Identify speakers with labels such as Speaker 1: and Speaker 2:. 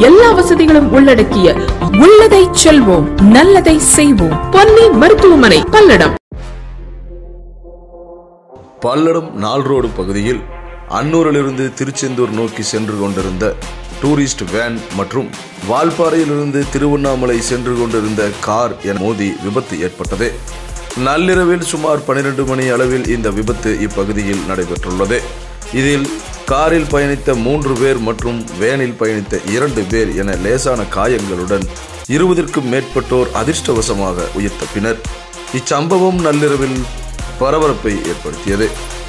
Speaker 1: எல்லா வசதிகளும் உள்ளடக்கிய உள்ளதை செல்வோம் நல்லதை செய்வோம் பொன்னி மருத்துவமனை பல்லடம்
Speaker 2: பல்லடம் நால் ரோடு பகுதியில் அன்னூரிலிருந்து திருச்செந்தூர் நோக்கி சென்று கொண்டிருந்த டூரிஸ்ட் வேன் மற்றும் வால்பாறையிலிருந்து திருவண்ணாமலை சென்று கொண்டிருந்த கார் என மோதி விபத்து ஏற்பட்டது நள்ளிரவில் சுமார் 12 மணி அளவில் இந்த விபத்து இப்பகுதியில் நடைபெற்றுள்ளது இதில் காரில் பயணித்த மூன்று பேர் மற்றும் வேனில் பயணித்த இரண்டு பேர் என லேசான காயங்களுடன் இருபதற்கும் மேற்பட்டோர் அதிர்ஷ்டவசமாக உயிர் தப்பினர் இச்சம்பவம் நள்ளிரவில் பரபரப்பை ஏற்படுத்தியது